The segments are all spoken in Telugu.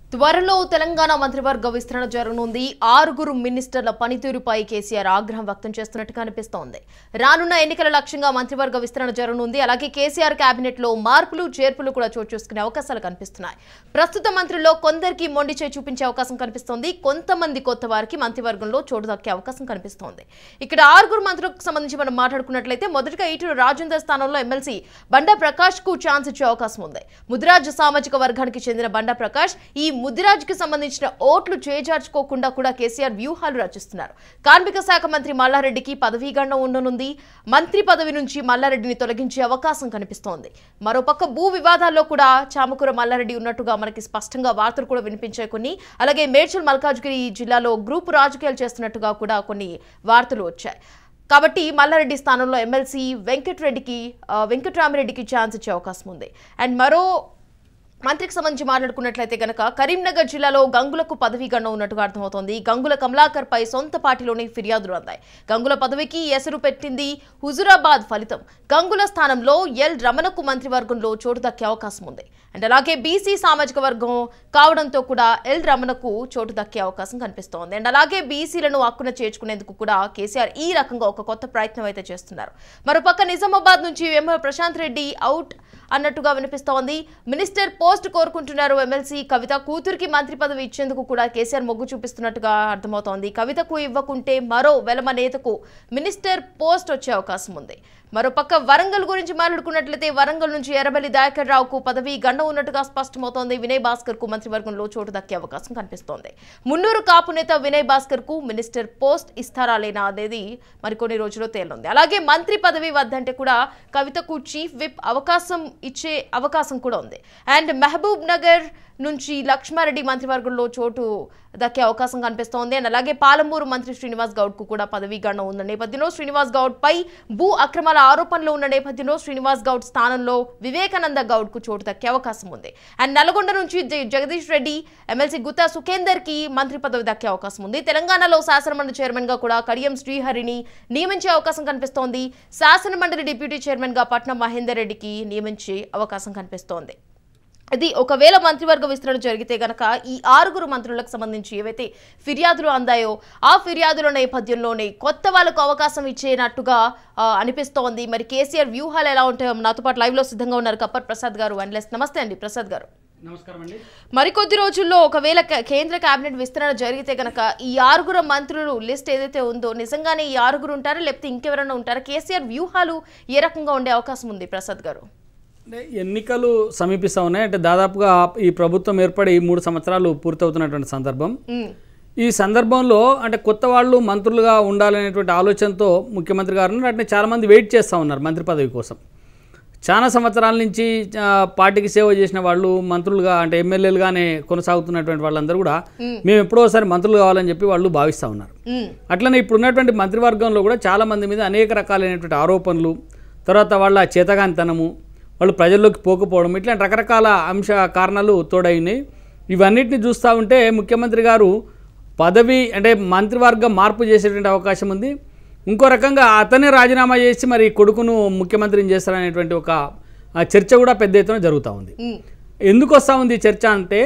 త్వరలో తెలంగాణ మంత్రివర్గ విస్తరణ జరగనుంది ఆరుగురు మినిస్టర్ల పనితీరుపై కేసీఆర్ ఆగ్రహం వ్యక్తం చేస్తున్నట్టు కనిపిస్తోంది రానున్న ఎన్నికల లక్ష్యంగా మంత్రివర్గ విస్తరణ జరగనుంది అలాగే కేసీఆర్ కేబినెట్ లో మార్పులు చేర్పులు కూడా చోటు చేసుకునే అవకాశాలు కనిపిస్తున్నాయి ప్రస్తుత మంత్రుల్లో కొందరికి మొండి చేయి చూపించే అవకాశం కనిపిస్తోంది కొంతమంది కొత్త వారికి మంత్రివర్గంలో చోటు దక్కే అవకాశం కనిపిస్తోంది ఇక్కడ ఆరుగురు మంత్రులకు సంబంధించి మనం మాట్లాడుకున్నట్లయితే మొదటగా ఈటూరు రాజేందర్ స్థానంలో ఎమ్మెల్సీ బండా ప్రకాష్ కు ఛాన్స్ ఇచ్చే అవకాశం ఉంది ముదిరాజ్ సామాజిక వర్గానికి చెందిన బండా ప్రకాష్ ఈ ముదిరాజ్ కి సంబంధించిన ఓట్లు చేజార్చుకోకుండా కూడా కేసీఆర్ వ్యూహాలు రచిస్తున్నారు కార్మిక శాఖ మంత్రి మల్లారెడ్డికి పదవీ గండం ఉండనుంది మంత్రి పదవి నుంచి మల్లారెడ్డిని తొలగించే అవకాశం కనిపిస్తోంది మరోపక్క భూ వివాదాల్లో కూడా చామకూర మల్లారెడ్డి ఉన్నట్టుగా మనకి స్పష్టంగా వార్తలు కూడా వినిపించాయి కొన్ని అలాగే మేడ్చల్ మల్కాజ్గిరి జిల్లాలో గ్రూప్ రాజకీయాలు చేస్తున్నట్టుగా కూడా కొన్ని వార్తలు వచ్చాయి కాబట్టి మల్లారెడ్డి స్థానంలో ఎమ్మెల్సీ వెంకటరెడ్డికి ఆ, వెంకట్రామిరెడ్డికి ఛాన్స్ ఇచ్చే అవకాశం ఉంది అండ్ మరో మంత్రికి సంబంధించి మాట్లాడుకున్నట్లయితే గనక కరీంనగర్ జిల్లాలో గంగులకు పదవీ గండం ఉన్నట్టుగా అర్థమవుతోంది గంగుల కమలాకర్ పై సొంత పార్టీలోని ఫిర్యాదులు అందాయి గంగుల పదవికి ఎసరు పెట్టింది హుజురాబాద్ ఫలితం గంగుల స్థానంలో ఎల్ రమణకు మంత్రివర్గంలో చోటు దక్కే అవకాశం ఉంది అండ్ అలాగే బీసీ సామాజిక వర్గం కావడంతో కూడా ఎల్ రమణకు చోటు దక్కే అవకాశం కనిపిస్తోంది అండ్ అలాగే బీసీలను హక్కున చేర్చుకునేందుకు కూడా కేసీఆర్ ఈ రకంగా ఒక కొత్త ప్రయత్నం అయితే చేస్తున్నారు మరోపక్క నిజామాబాద్ నుంచి వేమ ప్రశాంత్ రెడ్డి అవుట్ అన్నట్టుగా వినిపిస్తోంది మినిస్టర్ పోస్ట్ కోరుకుంటున్నారు ఎమ్మెల్సీ కవిత కూతురికి మంత్రి పదవి ఇచ్చేందుకు కూడా కేసీఆర్ మొగ్గు చూపిస్తున్నట్టుగా అర్థమవుతోంది కవితకు ఇవ్వకుంటే మరో వెలమ నేతకు మినిస్టర్ పోస్ట్ వచ్చే అవకాశం ఉంది మరోపక్క వరంగల్ గురించి మాట్లాడుకున్నట్లయితే వరంగల్ నుంచి ఎర్రబెల్లి దయాకర్ రావుకు పదవి గండం ఉన్నట్టుగా స్పష్టమవుతోంది వినయ్ భాస్కర్ కు మంత్రివర్గంలో చోటు దక్కే అవకాశం కనిపిస్తోంది మున్నూరు కాపు నేత వినయ్ భాస్కర్ కు మినిస్టర్ పోస్ట్ ఇస్తారా లేనా అనేది మరికొన్ని రోజుల్లో తేలనుంది అలాగే మంత్రి పదవి వద్దంటే కూడా కవితకు చీఫ్ విప్ అవకాశం ఇచ్చే అవకాశం కూడా ఉంది అండ్ మహబూబ్ నగర్ నుంచి లక్ష్మారెడ్డి మంత్రివర్గంలో చోటు దక్కే అవకాశం కనిపిస్తోంది అండ్ అలాగే పాలమూరు మంత్రి శ్రీనివాస్ గౌడ్ కు కూడా పదవీ గండం ఉన్న నేపథ్యంలో శ్రీనివాస్ గౌడ్ పై భూ అక్రమాల ఆరోపణలు ఉన్న నేపథ్యంలో శ్రీనివాస్ గౌడ్ స్థానంలో వివేకానంద గౌడ్ కు చోటు దక్కే అవకాశం ఉంది అండ్ నల్గొండ నుంచి జ- జగదీష్ రెడ్డి ఎమ్మెల్సీ గుత్తా సుఖేందర్ కి మంత్రి పదవి దక్కే అవకాశం ఉంది తెలంగాణలో శాసనమండలి చైర్మన్ గా కూడా కడియం శ్రీహరిని నియమించే అవకాశం కనిపిస్తోంది శాసనమండలి డిప్యూటీ చైర్మన్ గా పట్నం మహేందర్ రెడ్డికి నియమించే అవకాశం కనిపిస్తోంది ఇది ఒకవేళ మంత్రివర్గ విస్తరణ జరిగితే గనక ఈ ఆరుగురు మంత్రులకు సంబంధించి ఏవైతే ఫిర్యాదులు అందాయో ఆ ఫిర్యాదుల నేపథ్యంలోనే కొత్త వాళ్ళకు అవకాశం ఇచ్చేనట్టుగా ఆ, అనిపిస్తోంది మరి కేసీఆర్ వ్యూహాలు ఎలా ఉంటాయో నాతో పాటు లైవ్ లో సిద్ధంగా ఉన్నారు కప్పర్ ప్రసాద్ గారు అండ్లెస్ నమస్తే అండి ప్రసాద్ గారు నమస్కారం అండి మరికొద్ది రోజుల్లో ఒకవేళ కే- కేంద్ర కేబినెట్ విస్తరణ జరిగితే గనక ఈ ఆరుగురు మంత్రులు లిస్ట్ ఏదైతే ఉందో నిజంగానే ఈ ఆరుగురు ఉంటారా లేకపోతే ఇంకెవరైనా ఉంటారా కేసీఆర్ వ్యూహాలు ఏ రకంగా ఉండే అవకాశం ఉంది ప్రసాద్ గారు అంటే ఎన్నికలు సమీపిస్తూ ఉన్నాయి అంటే దాదాపుగా ఈ ప్రభుత్వం ఏర్పడి మూడు సంవత్సరాలు పూర్తవుతున్నటువంటి సందర్భం ఉమ్, ఈ సందర్భంలో అంటే కొత్త వాళ్ళు మంత్రులుగా ఉండాలనేటువంటి ఆలోచనతో ముఖ్యమంత్రి గారు ఉన్నారు. అట్నే చాలామంది వెయిట్ చేస్తూ ఉన్నారు మంత్రి పదవి కోసం చాలా సంవత్సరాల నుంచి ఆ, పార్టీకి సేవ చేసిన వాళ్ళు మంత్రులుగా అంటే ఎమ్మెల్యేలుగానే కొనసాగుతున్నటువంటి వాళ్ళందరూ కూడా మేము ఎప్పుడో ఒకసారి మంత్రులు కావాలని చెప్పి వాళ్ళు భావిస్తూ ఉన్నారు ఉమ్, అట్లనే ఇప్పుడు ఉన్నటువంటి మంత్రివర్గంలో కూడా చాలామంది మీద అనేక రకాలైనటువంటి ఆరోపణలు తర్వాత వాళ్ళ చేతగానితనము వాళ్ళు ప్రజల్లోకి పోకపోవడం ఇట్లాంటి రకరకాల అంశ కారణాలు తోడైనాయి ఇవన్నిటిని చూస్తూ ఉంటే ముఖ్యమంత్రి గారు పదవి అంటే మంత్రివర్గ మార్పు చేసేటువంటి అవకాశం ఉంది ఇంకో రకంగా అతనే రాజీనామా చేసి మరి కొడుకును ముఖ్యమంత్రిని చేస్తారనేటువంటి ఒక ఆ, చర్చ కూడా పెద్ద ఎత్తున జరుగుతూ ఉంది ఉమ్, ఎందుకు వస్తూ ఉంది ఈ చర్చ అంటే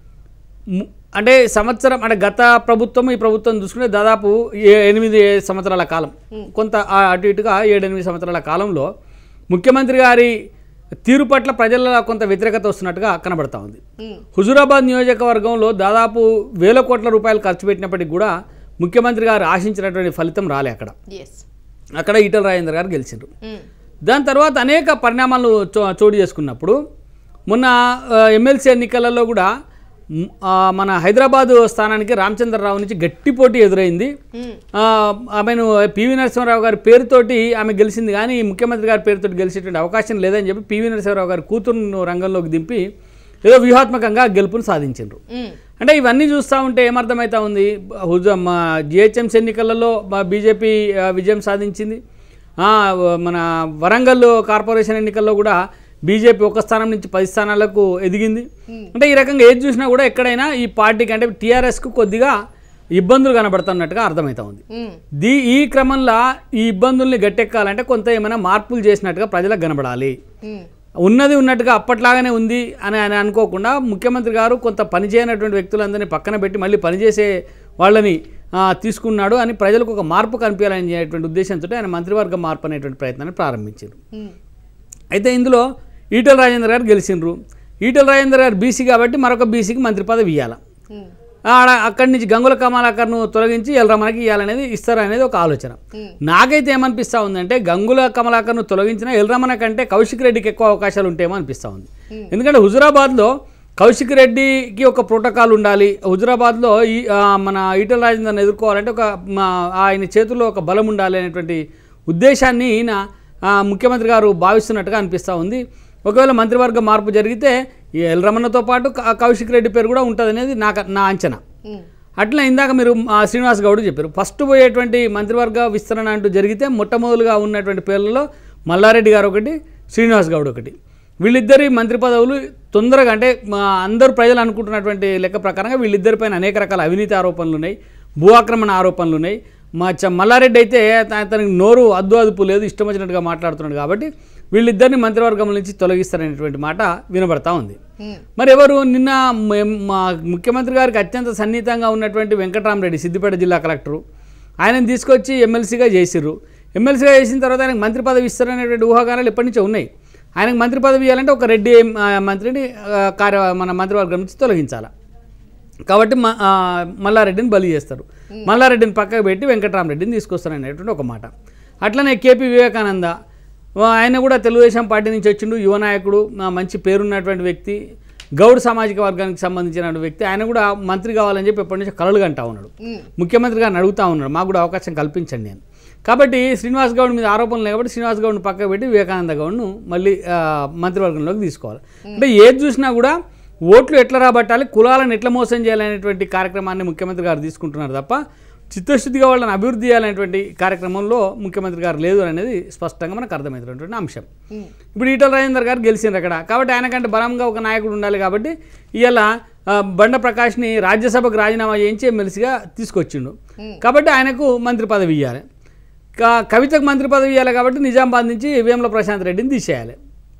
ము- అంటే సంవత్సరం అంటే గత ప్రభుత్వం ఈ ప్రభుత్వం చూసుకుంటే దాదాపు ఏ- ఎనిమిది సంవత్సరాల కాలం కొంత ఆ అటు ఇటుగా ఏడెనిమిది సంవత్సరాల కాలంలో ముఖ్యమంత్రి గారి తీరు పట్ల ప్రజల కొంత వ్యతిరేకత వస్తున్నట్టుగా కనబడతా ఉంది ఉమ్, హుజూరాబాద్ నియోజకవర్గంలో దాదాపు వేల కోట్ల రూపాయలు ఖర్చు పెట్టినప్పటికీ కూడా ముఖ్యమంత్రి గారు ఆశించినటువంటి ఫలితం రాలే అక్కడ ఎస్ అక్కడ ఈటల రాజేందర్ గారు గెలిచిండ్రు ఉమ్, దాని తర్వాత అనేక పరిణామాలు చో చోటు చేసుకున్నప్పుడు మొన్న ఆ, ఎమ్మెల్సీ ఎన్నికలలో కూడా మ్, ఆ, మన హైదరాబాదు స్థానానికి రామచంద్రరావు నుంచి గట్టి పోటీ ఎదురైంది ఉమ్, ఆ, ఆమెను పివి నరసింహారావు గారి పేరుతోటి ఆమె గెలిచింది కానీ ముఖ్యమంత్రి గారి పేరుతోటి గెలిచేటువంటి అవకాశం లేదని చెప్పి పివి నరసింహారావు గారి కూతురును రంగంలోకి దింపి ఏదో వ్యూహాత్మకంగా గెలుపును సాధించారు ఉమ్, అంటే ఇవన్నీ చూస్తూ ఉంటే ఏమర్థమవుతా ఉంది హుజ మా జిహెచ్ఎంసీ ఎన్నికలలో మా బీజేపీ ఆ, విజయం సాధించింది ఆ, మన వరంగల్ కార్పొరేషన్ ఎన్నికల్లో కూడా బీజేపీ ఒక స్థానం నుంచి పది స్థానాలకు ఎదిగింది అంటే ఈ రకంగా ఏది చూసినా కూడా ఎక్కడైనా ఈ పార్టీకి అంటే టీఆర్ఎస్కు కొద్దిగా ఇబ్బందులు కనబడుతున్నట్టుగా అర్థమవుతా ఉంది ఉమ్, దీ ఈ క్రమంలో ఈ ఇబ్బందుల్ని గట్టెక్కాలంటే కొంత ఏమైనా మార్పులు చేసినట్టుగా ప్రజలకు కనబడాలి ఉమ్, ఉన్నది ఉన్నట్టుగా అప్పట్లాగానే ఉంది అని అని అనుకోకుండా ముఖ్యమంత్రి గారు కొంత పనిచేయనటువంటి వ్యక్తులందరినీ పక్కన పెట్టి మళ్ళీ పనిచేసే వాళ్ళని ఆ, తీసుకున్నాడు అని ప్రజలకు ఒక మార్పు కనిపించాలనేటువంటి ఉద్దేశంతో ఆయన మంత్రివర్గ మార్పు అనేటువంటి ప్రయత్నాన్ని ప్రారంభించారు ఉమ్, అయితే ఇందులో ఈటల రాజేంద్ర గారు గెలిచిండ్రు ఈటల రాజేంద్ర గారు బీసీ కాబట్టి మరొక బీసీకి మంత్రి పదవి ఇవ్వాలి ఉమ్, ఆడ అక్కడి నుంచి గంగుల కమలాకర్ను తొలగించి ఎల్రమణకి ఇవ్వాలనేది ఇస్తారనేది ఒక ఆలోచన ఉమ్, నాకైతే ఏమనిపిస్తూ ఉందంటే గంగుల కమలాకర్ను తొలగించిన ఎల్రమణ కంటే కౌశిక్ రెడ్డికి ఎక్కువ అవకాశాలు ఉంటాయేమో అనిపిస్తూ ఉంది ఎందుకంటే హుజురాబాద్లో కౌశిక్ రెడ్డికి ఒక ప్రోటోకాల్ ఉండాలి హుజురాబాద్లో ఈ ఆ, మన ఈటల రాజేందర్ని ఎదుర్కోవాలంటే ఒక మా, ఆయన చేతుల్లో ఒక బలం ఉండాలి అనేటువంటి ఉద్దేశాన్ని ఈయన ఆ, ముఖ్యమంత్రి గారు భావిస్తున్నట్టుగా అనిపిస్తూ ఉంది ఒకవేళ మంత్రివర్గ మార్పు జరిగితే ఈ ఎల్రమణతో పాటు క- కౌశిక్ రెడ్డి పేరు కూడా ఉంటుంది అనేది నాకు నా అంచనా ఉమ్, అట్లా ఇందాక మీరు ఆ, శ్రీనివాస్ గౌడ్ చెప్పారు ఫస్ట్ పోయేటువంటి మంత్రివర్గ విస్తరణ అంటూ జరిగితే మొట్టమొదలుగా ఉన్నటువంటి పేర్లలో మల్లారెడ్డి గారు ఒకటి శ్రీనివాస్ గౌడ్ ఒకటి వీళ్ళిద్దరి మంత్రి పదవులు తొందరగా అంటే మా అందరూ ప్రజలు అనుకుంటున్నటువంటి లెక్క ప్రకారంగా వీళ్ళిద్దరిపైన అనేక రకాల అవినీతి ఆరోపణలు ఉన్నాయి భూ ఆక్రమణ ఆరోపణలు ఉన్నాయి మా చ మల్లారెడ్డి అయితే త- అతనికి నోరు అద్దు అదుపు లేదు ఇష్టం వచ్చినట్టుగా మాట్లాడుతున్నాడు కాబట్టి వీళ్ళిద్దరిని మంత్రివర్గం నుంచి తొలగిస్తారనేటువంటి మాట వినబడతా ఉంది ఉమ్, మరి ఎవరు నిన్న మే- మా ముఖ్యమంత్రి గారికి అత్యంత సన్నిహితంగా ఉన్నటువంటి వెంకటరామరెడ్డి సిద్దిపేట జిల్లా కలెక్టరు ఆయనను తీసుకొచ్చి ఎమ్మెల్సీగా చేసిర్రు ఎమ్మెల్సీగా చేసిన తర్వాత ఆయనకు మంత్రి పదవి ఇస్తారనేటువంటి ఊహాగానాలు ఎప్పటి నుంచో ఉన్నాయి ఆయనకు మంత్రి పదవి ఇవ్వాలంటే ఒక రెడ్డి ఆ, మంత్రిని ఆ, కార్య మన మంత్రివర్గం నుంచి తొలగించాలి కాబట్టి మ- ఆ, మల్లారెడ్డిని బలి చేస్తారు మల్లారెడ్డిని పక్కకు పెట్టి వెంకటరామరెడ్డిని తీసుకొస్తారు అనేటువంటి ఒక మాట అట్లనే కేపీ వివేకానంద ఆ, ఆయన కూడా తెలుగుదేశం పార్టీ నుంచి వచ్చిండు యువ నాయకుడు ఆ, మంచి పేరున్నటువంటి వ్యక్తి గౌడ్ సామాజిక వర్గానికి సంబంధించిన వ్యక్తి ఆయన కూడా మంత్రి కావాలని చెప్పి ఎప్పటి నుంచో కలలు కంటా ఉన్నాడు ఉమ్, ముఖ్యమంత్రి గారిని అడుగుతా ఉన్నాడు మాకు కూడా అవకాశం కల్పించండి అని కాబట్టి శ్రీనివాస్ గౌడ్ మీద ఆరోపణలు లేకపోతే శ్రీనివాస్ గౌడ్ని పక్కకు పెట్టి వివేకానంద గౌడ్ను మళ్ళీ ఆ, మంత్రివర్గంలోకి తీసుకోవాలి అంటే ఏది చూసినా కూడా ఓట్లు ఎట్లా రాబట్టాలి కులాలను ఎట్లా మోసం చేయాలనేటువంటి కార్యక్రమాన్ని ముఖ్యమంత్రి గారు తీసుకుంటున్నారు తప్ప చిత్తశుద్ధిగా వాళ్ళని అభివృద్ధి చేయాలనేటువంటి కార్యక్రమంలో ముఖ్యమంత్రి గారు లేదు అనేది స్పష్టంగా మనకు అర్థమవుతున్నటువంటి అంశం ఉమ్, ఇప్పుడు ఈటల రాజేందర్ గారు గెలిచిండ్రు అక్కడ కాబట్టి ఆయనకంటే బలంగా ఒక నాయకుడు ఉండాలి కాబట్టి ఇవాళ ఆ, బండ ప్రకాష్ని రాజ్యసభకు రాజీనామా చేయించి ఎమ్మెల్సీగా తీసుకొచ్చిండు కాబట్టి ఆయనకు మంత్రి పదవి ఇవ్వాలి క- కవితకు మంత్రి పదవి ఇవ్వాలి కాబట్టి నిజామాబాద్ నుంచి వేముల ప్రశాంత్ రెడ్డిని తీసేయాలి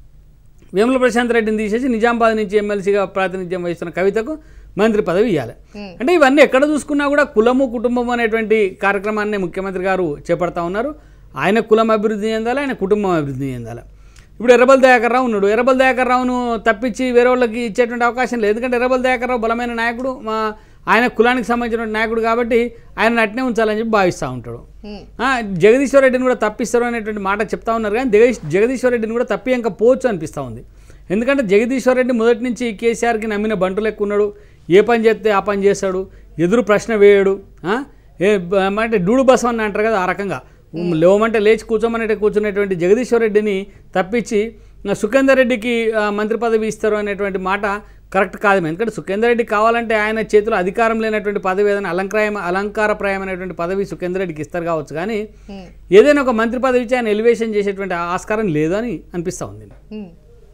వేముల ప్రశాంత్ రెడ్డిని తీసేసి నిజామాబాద్ నుంచి ఎమ్మెల్సీగా ప్రాతినిధ్యం వహిస్తున్న కవితకు మంత్రి పదవి ఇవ్వాలి అంటే ఇవన్నీ ఎక్కడ చూసుకున్నా కూడా కులము కుటుంబం అనేటువంటి కార్యక్రమాన్ని ముఖ్యమంత్రి గారు చేపడతా ఉన్నారు ఆయన కులం అభివృద్ధి చెందాలి ఆయన కుటుంబం అభివృద్ధి చెందాలి ఇప్పుడు ఎర్రబల్ దయాకర్ రావు ఉన్నాడు ఎర్రబల్ దయాకర్ రావును తప్పించి వేరే వాళ్ళకి ఇచ్చేటువంటి అవకాశం లేదు ఎందుకంటే ఎర్రబల్ దయాకర్ రావు బలమైన నాయకుడు మా ఆయన కులానికి సంబంధించిన నాయకుడు కాబట్టి ఆయన అట్నే ఉంచాలని చెప్పి భావిస్తూ ఉంటాడు ఉమ్, ఆ, జగదీశ్వర్ రెడ్డిని కూడా తప్పిస్తారు అనేటువంటి మాట చెప్తా ఉన్నారు కానీ జగదీష్ జగదీశ్వర్ రెడ్డిని కూడా తప్పియంక పోవచ్చు అనిపిస్తూ ఉంది ఎందుకంటే జగదీశ్వర్ రెడ్డి మొదటి నుంచి కేసీఆర్కి నమ్మిన బంటు లెక్క ఉన్నాడు ఏ పని చేస్తే ఆ పని చేస్తాడు ఎదురు ప్రశ్న వేయడు ఆ? ఏ బ- అంటే డూడు బసం అని అంటారు కదా ఆ రకంగా లేవమంటే లేచి కూర్చోమనంటే కూర్చునేటువంటి జగదీశ్వర్ రెడ్డిని తప్పించి ఆ, సుఖేందర్ రెడ్డికి ఆ, మంత్రి పదవి ఇస్తారు అనేటువంటి మాట కరెక్ట్ కాదు ఎందుకంటే సుఖేందర్ రెడ్డి కావాలంటే ఆయన చేతిలో అధికారం లేనటువంటి పదవి ఏదైనా అలంకారం అలంకారప్రాయమైనటువంటి పదవి సుఖేందర్ రెడ్డికి ఇస్తారు కావచ్చు కానీ ఉమ్, ఏదైనా ఒక మంత్రి పదవి ఇచ్చి ఆయన ఎలివేషన్ చేసేటువంటి ఆస్కారం లేదు అని అనిపిస్తూ ఉంది ఉమ్.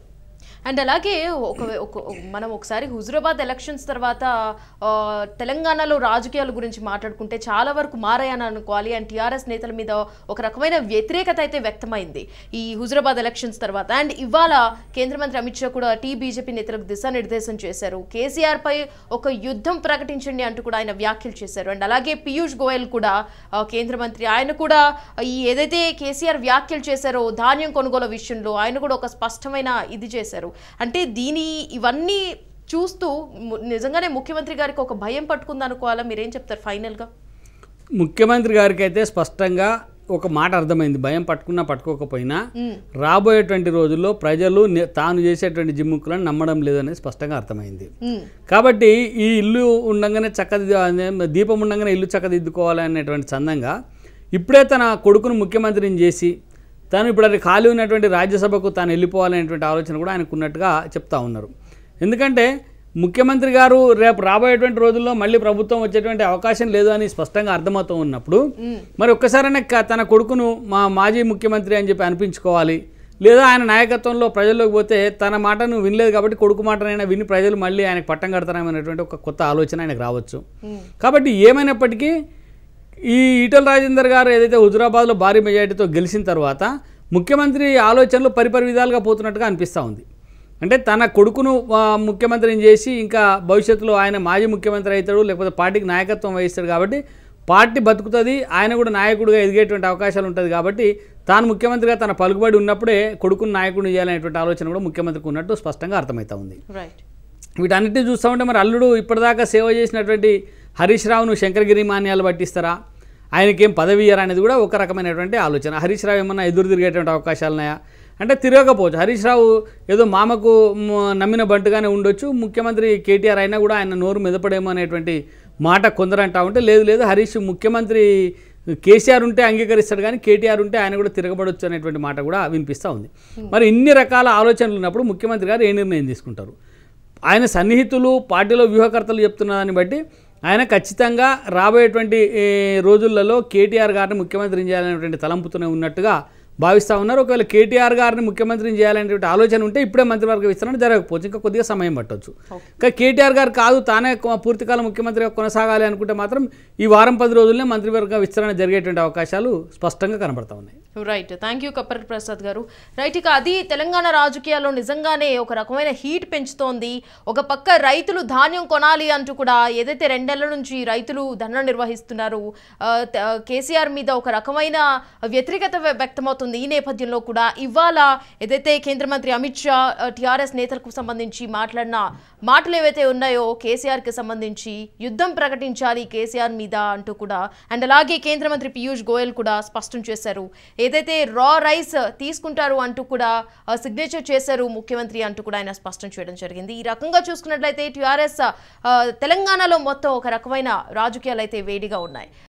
అండ్ అలాగే ఒక ఒక- మనం ఒకసారి హుజురాబాద్ ఎలక్షన్స్ తర్వాత ఆ, తెలంగాణలో రాజకీయాల గురించి మాట్లాడుకుంటే చాలా వరకు మారాయని అనుకోవాలి అండ్ టీఆర్ఎస్ నేతల మీద ఒక రకమైన వ్యతిరేకత అయితే వ్యక్తమైంది ఈ హుజురాబాద్ ఎలక్షన్స్ తర్వాత అండ్ ఇవాళ కేంద్ర మంత్రి అమిత్ షా కూడా టీ బీజేపీ నేతలకు దిశానిర్దేశం చేశారు కేసీఆర్ పై ఒక యుద్ధం ప్రకటించండి అంటూ కూడా ఆయన వ్యాఖ్యలు చేశారు అండ్ అలాగే పీయూష్ గోయల్ కూడా ఆ, కేంద్ర మంత్రి ఆయన కూడా ఈ ఏదైతే కేసీఆర్ వ్యాఖ్యలు చేశారో ధాన్యం కొనుగోలు విషయంలో ఆయన కూడా ఒక స్పష్టమైన ఇది చేశారు అంటే దీని ఇవన్నీ చూస్తూ ము- నిజంగానే ముఖ్యమంత్రి గారికి ఒక భయం పట్టుకుంది అనుకోవాలా మీరేం చెప్తారు ఫైనల్గా ముఖ్యమంత్రి గారికి అయితే స్పష్టంగా ఒక మాట అర్థమైంది భయం పట్టుకున్నా పట్టుకోకపోయినా రాబోయేటువంటి రోజుల్లో ప్రజలు ని- తాను చేసేటువంటి జిమ్ముకులను నమ్మడం లేదనేది స్పష్టంగా అర్థమైంది కాబట్టి ఈ ఇల్లు ఉండగానే చక్కది అదే దీపం ఉండగానే ఇల్లు చక్కదిద్దుకోవాలి అనేటువంటి చందంగా ఇప్పుడే తన కొడుకును ముఖ్యమంత్రిని చేసి తను ఇప్పుడు అది ఖాళీ ఉన్నటువంటి రాజ్యసభకు తాను వెళ్ళిపోవాలనేటువంటి ఆలోచన కూడా ఆయనకు ఉన్నట్టుగా చెప్తా ఉన్నారు ఎందుకంటే ముఖ్యమంత్రి గారు రేపు రాబోయేటువంటి రోజుల్లో మళ్ళీ ప్రభుత్వం వచ్చేటువంటి అవకాశం లేదు అని స్పష్టంగా అర్థమవుతూ ఉన్నప్పుడు మరి ఒక్కసారైనా క- తన కొడుకును మా మాజీ ముఖ్యమంత్రి అని చెప్పి అనిపించుకోవాలి లేదా ఆయన నాయకత్వంలో ప్రజల్లోకి పోతే తన మాటను వినలేదు కాబట్టి కొడుకు మాటనైనా విని ప్రజలు మళ్ళీ ఆయనకు పట్టం కడతారనేటువంటి ఒక కొత్త ఆలోచన ఆయనకు రావచ్చు కాబట్టి ఏమైనప్పటికీ ఈ ఈటల రాజేందర్ గారు ఏదైతే హుజురాబాద్లో భారీ మెజారిటీతో గెలిచిన తర్వాత ముఖ్యమంత్రి ఆలోచనలు పరిపరి విధాలుగా పోతున్నట్టుగా అనిపిస్తూ ఉంది అంటే తన కొడుకును ఆ, ముఖ్యమంత్రిని చేసి ఇంకా భవిష్యత్తులో ఆయన మాజీ ముఖ్యమంత్రి అవుతాడు లేకపోతే పార్టీకి నాయకత్వం వహిస్తాడు కాబట్టి పార్టీ బతుకుతుంది ఆయన కూడా నాయకుడిగా ఎదిగేటువంటి అవకాశాలు ఉంటుంది కాబట్టి తాను ముఖ్యమంత్రిగా తన పలుకుబడి ఉన్నప్పుడే కొడుకును నాయకుడిని చేయాలనేటువంటి ఆలోచన కూడా ముఖ్యమంత్రికి ఉన్నట్టు స్పష్టంగా అర్థమవుతా ఉంది రైట్ వీటన్నిటిని చూస్తూ ఉంటే మరి అల్లుడు ఇప్పటిదాకా సేవ చేసినటువంటి హరీష్ రావును శంకరగిరి మాన్యాలు పట్టిస్తారా ఆయనకేం పదవి ఇయ్యరా అనేది కూడా ఒక రకమైనటువంటి ఆలోచన హరీష్ రావు ఏమన్నా ఎదురు తిరిగేటువంటి అవకాశాలు ఉన్నాయా అంటే తిరగకపోవచ్చు హరీష్ రావు ఏదో మామకు మ- నమ్మిన బంటుగానే ఉండొచ్చు ముఖ్యమంత్రి కేటీఆర్ అయినా కూడా ఆయన నోరు మెదపడేమో అనేటువంటి మాట కొందరు అంటా ఉంటే లేదు లేదు హరీష్ ముఖ్యమంత్రి కేసీఆర్ ఉంటే అంగీకరిస్తాడు కానీ కేటీఆర్ ఉంటే ఆయన కూడా తిరగబడొచ్చు అనేటువంటి మాట కూడా వినిపిస్తూ ఉంది మరి ఇన్ని రకాల ఆలోచనలు ఉన్నప్పుడు ముఖ్యమంత్రి గారు ఏ నిర్ణయం తీసుకుంటారు ఆయన సన్నిహితులు పార్టీలో వ్యూహకర్తలు చెప్తున్న దాన్ని బట్టి ఆయన ఖచ్చితంగా రాబోయేటువంటి ఏ, రోజులలో కేటీఆర్ గారిని ముఖ్యమంత్రిని చేయాలనేటువంటి తలంపుతూనే ఉన్నట్టుగా భావిస్తూ ఉన్నారు ఒకవేళ కేటీఆర్ గారిని ముఖ్యమంత్రిని చేయాలనేటువంటి ఆలోచన ఉంటే ఇప్పుడే మంత్రివర్గ విస్తరణ జరగకపోవచ్చు ఇంకా కొద్దిగా సమయం పట్టొచ్చు ఇంకా కేటీఆర్ గారు కాదు తానే కొ- పూర్తికాలం ముఖ్యమంత్రిగా కొనసాగాలి అనుకుంటే మాత్రం ఈ వారం పది రోజుల్లోనే మంత్రివర్గ విస్తరణ జరిగేటువంటి అవకాశాలు స్పష్టంగా కనబడతా ఉన్నాయి right thank you Kappar Prasad గారు రైట్ ఇక అది తెలంగాణ రాజకీయాల్లో నిజంగానే ఒక రకమైన హీట్ పెంచుతోంది ఒక పక్క రైతులు ధాన్యం కొనాలి అంటూ కూడా ఏదైతే రెండేళ్ల నుంచి రైతులు ధర్నా నిర్వహిస్తున్నారు ఆ, త- కేసీఆర్ మీద ఒక రకమైన వ్యతిరేకత వ్య- వ్యక్తమవుతుంది ఈ నేపథ్యంలో కూడా ఇవాళ ఏదైతే కేంద్ర మంత్రి అమిత్ షా టీఆర్ఎస్ నేతలకు సంబంధించి మాట్లాడిన మాటలు ఏవైతే ఉన్నాయో కేసీఆర్కి సంబంధించి యుద్ధం ప్రకటించాలి కేసీఆర్ మీద అంటూ కూడా అండ్ అలాగే కేంద్ర మంత్రి పీయూష్ గోయల్ కూడా స్పష్టం చేశారు ఏదైతే రా రైస్ తీసుకుంటారు అంటూ కూడా సిగ్నేచర్ చేశారు ముఖ్యమంత్రి అంటూ కూడా ఆయన స్పష్టం చేయడం జరిగింది ఈ రకంగా చూసుకున్నట్లయితే టీఆర్ఎస్ తెలంగాణలో మొత్తం ఒక రకమైన రాజకీయాలు అయితే వేడిగా ఉన్నాయి